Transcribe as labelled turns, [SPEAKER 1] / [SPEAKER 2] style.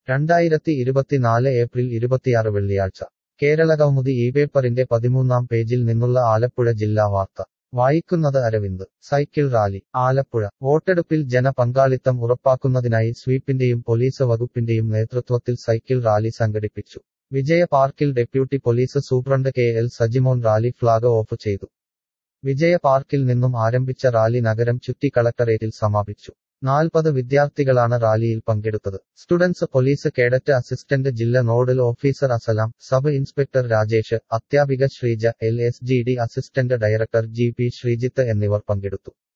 [SPEAKER 1] രണ്ടായിരത്തി ഇരുപത്തിനാല് ഏപ്രിൽ ഇരുപത്തിയാറ് വെള്ളിയാഴ്ച കേരള കൗമുദി ഈ പേപ്പറിന്റെ പതിമൂന്നാം പേജിൽ നിന്നുള്ള ആലപ്പുഴ ജില്ലാ വാർത്ത വായിക്കുന്നത് അരവിന്ദ് സൈക്കിൾ റാലി ആലപ്പുഴ വോട്ടെടുപ്പിൽ ജനപങ്കാളിത്തം ഉറപ്പാക്കുന്നതിനായി സ്വീപ്പിന്റെയും പോലീസ് വകുപ്പിന്റെയും നേതൃത്വത്തിൽ സൈക്കിൾ റാലി സംഘടിപ്പിച്ചു വിജയ പാർക്കിൽ deputy police superintendent K L Sajimon rally flag off ചെയ്തു വിജയ പാർക്കിൽ നിന്നും ആരംഭിച്ച റാലി നഗരം ചുറ്റി കളക്ടറേറ്റിൽ സമാപിച്ചു നാൽപ്പത് വിദ്യാർത്ഥികളാണ് റാലിയിൽ പങ്കെടുത്തത് സ്റ്റുഡൻസ് പോലീസ് കേഡറ്റ് അസിസ്റ്റന്റ് ജില്ല nodal officer Aslam sub inspector Rajesh അധ്യാപിക Sreeja L S G D assistant director G P Sreejith എന്നിവർ പങ്കെടുത്തു